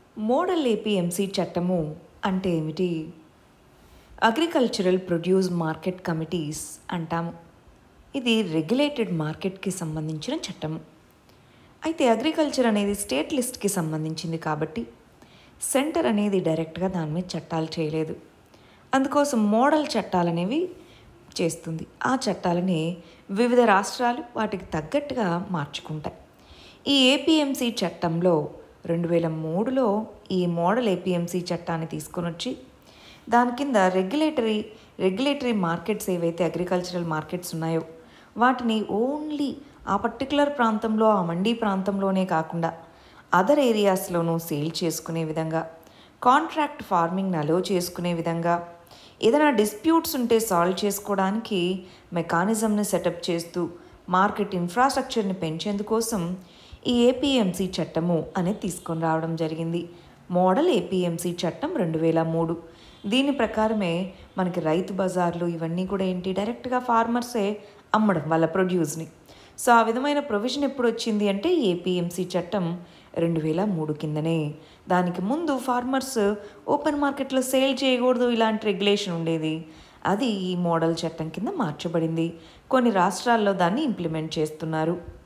model APMC చట్టము అంటే ఏమిటి అగ్రికల్చరల్ ప్రొడ్యూస్ మార్కెట్ కమిటీస్ అంటాము ఇది రెగ్యులేటెడ్ మార్కెట్కి సంబంధించిన చట్టము అయితే అగ్రికల్చర్ అనేది స్టేట్ లిస్ట్కి సంబంధించింది కాబట్టి సెంటర్ అనేది డైరెక్ట్గా దాని మీద చట్టాలు చేయలేదు అందుకోసం మోడల్ చట్టాలు అనేవి చేస్తుంది ఆ చట్టాలని వివిధ రాష్ట్రాలు వాటికి తగ్గట్టుగా మార్చుకుంటాయి ఈ ఏపీఎంసీ చట్టంలో రెండు వేల మూడులో ఈ మోడల్ ఏపీఎంసీ చట్టాన్ని తీసుకొని వచ్చి దాని కింద రెగ్యులేటరీ రెగ్యులేటరీ మార్కెట్స్ ఏవైతే అగ్రికల్చరల్ మార్కెట్స్ ఉన్నాయో వాటిని ఓన్లీ ఆ పర్టికులర్ ప్రాంతంలో ఆ మండీ ప్రాంతంలోనే కాకుండా అదర్ ఏరియాస్లోనూ సేల్ చేసుకునే విధంగా కాంట్రాక్ట్ ఫార్మింగ్ని అలో చేసుకునే విధంగా ఏదైనా డిస్ప్యూట్స్ ఉంటే సాల్వ్ చేసుకోవడానికి మెకానిజంని సెటప్ చేస్తూ మార్కెట్ ఇన్ఫ్రాస్ట్రక్చర్ని పెంచేందుకోసం ఈ ఏపీఎంసీ చట్టము అనేది తీసుకొని రావడం జరిగింది మోడల్ ఏపీఎంసీ చట్టం రెండు వేల మూడు దీని ప్రకారమే మనకి రైతు బజార్లు ఇవన్నీ కూడా ఏంటి డైరెక్ట్గా ఫార్మర్సే అమ్మడం వాళ్ళ ప్రొడ్యూస్ని సో ఆ విధమైన ప్రొవిజన్ ఎప్పుడు వచ్చింది అంటే ఏపీఎంసీ చట్టం రెండు వేల మూడు కిందనే దానికి ముందు ఫార్మర్స్ ఓపెన్ మార్కెట్లో సేల్ చేయకూడదు ఇలాంటి రెగ్యులేషన్ ఉండేది అది ఈ మోడల్ చట్టం కింద మార్చబడింది కొన్ని రాష్ట్రాల్లో దాన్ని ఇంప్లిమెంట్ చేస్తున్నారు